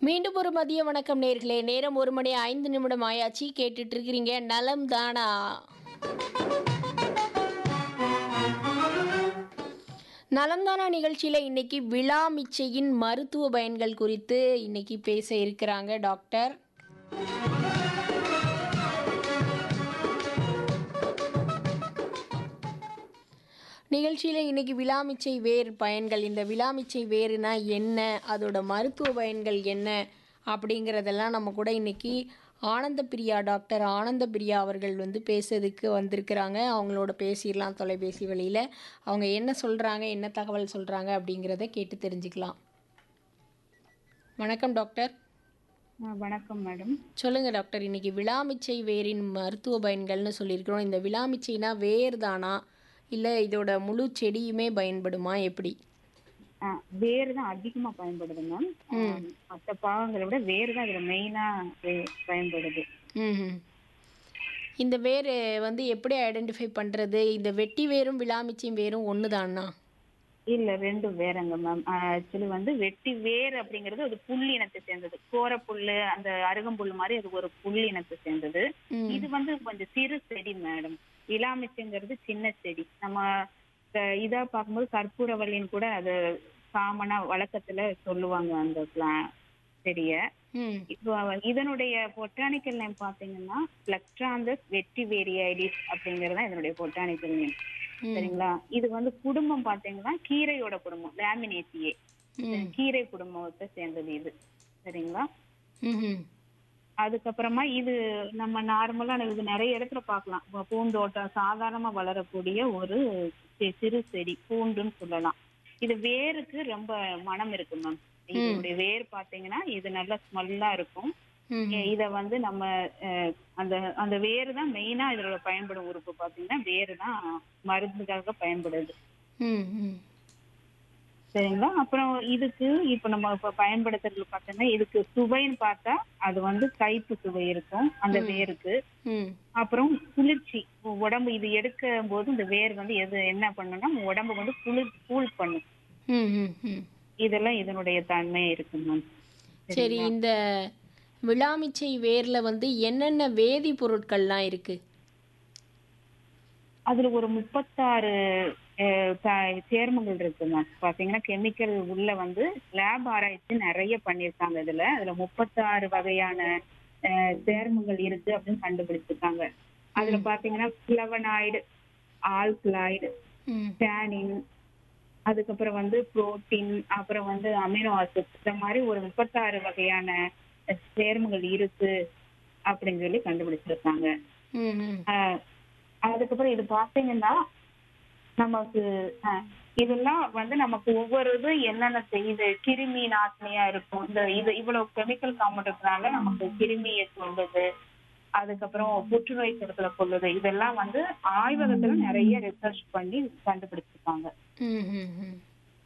மீண்டும் ஒரு மதிய வணக்கம் நேர்களே நேரம் ஒரு மணி ஐந்து நிமிடம் ஆயாச்சு கேட்டுட்டு இருக்கிறீங்க நலம் தானா நலம்தானா நிகழ்ச்சியில் இன்னைக்கு விழாமிச்சையின் மருத்துவ பயன்கள் குறித்து இன்னைக்கு பேச இருக்கிறாங்க டாக்டர் நிகழ்ச்சியில் இன்னைக்கு விழாமிச்சை வேர் பயன்கள் இந்த விழாமிச்சை வேறுனா என்ன அதோட மருத்துவ பயன்கள் என்ன அப்படிங்கிறதெல்லாம் நம்ம கூட இன்னைக்கு ஆனந்த பிரியா டாக்டர் ஆனந்த பிரியா அவர்கள் வந்து பேசுறதுக்கு வந்திருக்கிறாங்க அவங்களோட பேசிடலாம் தொலைபேசி வழியில் அவங்க என்ன சொல்கிறாங்க என்ன தகவல் சொல்கிறாங்க அப்படிங்கிறத கேட்டு தெரிஞ்சுக்கலாம் வணக்கம் டாக்டர் ஆ, வணக்கம் மேடம் சொல்லுங்கள் டாக்டர் இன்னைக்கு விழாமிச்சை வேரின் மருத்துவ பயன்கள்னு சொல்லியிருக்கிறோம் இந்த விழாமிச்சைனா வேர் தானா இல்லை இதோட முழு செடியுமே பயன்படுமா எப்படி ஆ, வேர் தான் அதிகமா பயன்படுது மேம் மற்ற பாகங்களை விட வேர் தான் இதுல மெயினா பயன்படுது ம்ஹும். இந்த வேர் வந்து எப்படி ஐடென்டிஃபை பண்ணுறது இந்த வெட்டி வேரும் விழாமிச்சையும் வேரும் ஒன்று தானா இல்ல ரெண்டும் வேறங்க மேம் ஆக்சுவலி வந்து வெட்டி வேர் அப்படிங்கிறது அது புல் இனத்தை சேர்ந்தது கோர புல்லு அந்த அருகம்புல் மாதிரி அது ஒரு புல் இனத்தை சேர்ந்தது ம். இது வந்து கொஞ்சம் சிறு செடி மேடம் இலாமிச்சைங்கிறது சின்ன செடி நம்ம அஹ், இதா பார்க்கும்போது கற்பூரவல்லின்னு கூட அது காமனா வழக்கத்துல சொல்லுவாங்க அந்த pla- செடிய ம் இப்போ இதனுடைய பொட்டானிக்கல் நேம் பாத்தீங்கன்னா பிளக்ட்ராந்தஸ் வெட்டிவேரியாய்டிஸ் அப்படிங்கிறது தான் இதனுடைய பொட்டானிக்கல் நேம் ம். சரிங்களா இது வந்து குடும்பம் பாத்தீங்கன்னா கீரையோட குடும்பம் லேமினேசியே ம் கீரை குடும்பத்தை சேர்ந்தது இது சரிங்களா ம்ஹும். அதுக்கப்புறமா இது நம்ம நார்மலா இது நிறைய இடத்துல பார்க்கலாம் இப்போ பூந்தோட்டம் சாதாரணமா வளரக்கூடிய ஒரு சி- சிறு செடி பூண்டுன்னு சொல்லலாம் இது வேருக்கு ரொம்ப மனம் இருக்கு மேம் இதனுடைய வேர் பாத்தீங்கன்னா இது நல்ல ஸ்மெல்லா இருக்கும் ம். இத வந்து நம்ம அஹ், அந்த அந்த வேர் தான் மெயினா இதோட பயன்படும் உறுப்பு பாத்தீங்கன்னா வேர் தான் மருந்துக்காக பயன்படுது ம் ம் சரிங்களா அப்புறம் இதுக்கு இப்ப நம்ம இப்ப பயன்படுத்துறது பார்த்தோம்னா இதுக்கு சுவைன்னு பார்த்தா அது வந்து கைப்பு சுவை இருக்கும் அந்த வேருக்கு ம் அப்புறம் குளிர்ச்சி உடம்பு இது எடுக்கும் போது இந்த வேர் வந்து எது என்ன பண்ணும்னா உடம்பு வந்து குளிர் கூல் பண்ணும் ம் ம் ம் இதெல்லாம் இதனுடைய தன்மை இருக்கு மேம் சரி இந்த விழாமிச்சை வேர்ல வந்து என்னென்ன வேதிப்பொருட்கள்லாம் இருக்கு அதுல ஒரு முப்பத்தாறு அஹ், த- சேர்மங்கள் இருக்கு மேம் பாத்தீங்கன்னா கெமிக்கல் உள்ள வந்து லேப் ஆராய்ச்சி நிறைய பண்ணியிருக்காங்க இதுல அதுல முப்பத்தாறு வகையான அஹ், சேர்மங்கள் இருக்கு அப்படின்னு கண்டுபிடிச்சிருக்காங்க அதுல பாத்தீங்கன்னா பிளவனாய்டு ஆல்கலாய்டு ம் டேனின் அதுக்கப்புறம் வந்து புரோட்டீன் அப்புறம் வந்து அமினோ ஆசிட் இந்த மாதிரி ஒரு முப்பத்தாறு வகையான அஹ், சேர்மங்கள் இருக்கு அப்படின்னு சொல்லி கண்டுபிடிச்சிருக்காங்க ம் ம் ஆஹ் அதுக்கப்புறம் இது பாத்தீங்கன்னா நமக்கு ஆஹ் இதெல்லாம் வந்து நமக்கு ஒவ்வொரு இதும் என்னென்ன செய்யுது கிருமி நாசினியா இருக்கும் இந்த இது இவ்வளவு கெமிக்கல் காம்பவுண்ட்னால நமக்கு கிருமியை கொள்ளுது அதுக்கப்புறம் புற்றுநோய் செலுத்தல கொள்ளுது இதெல்லாம் வந்து ஆய்வகத்துல நிறைய ரிசர்ச் பண்ணி கண்டுபிடிச்சிருக்காங்க ம் ம் ம்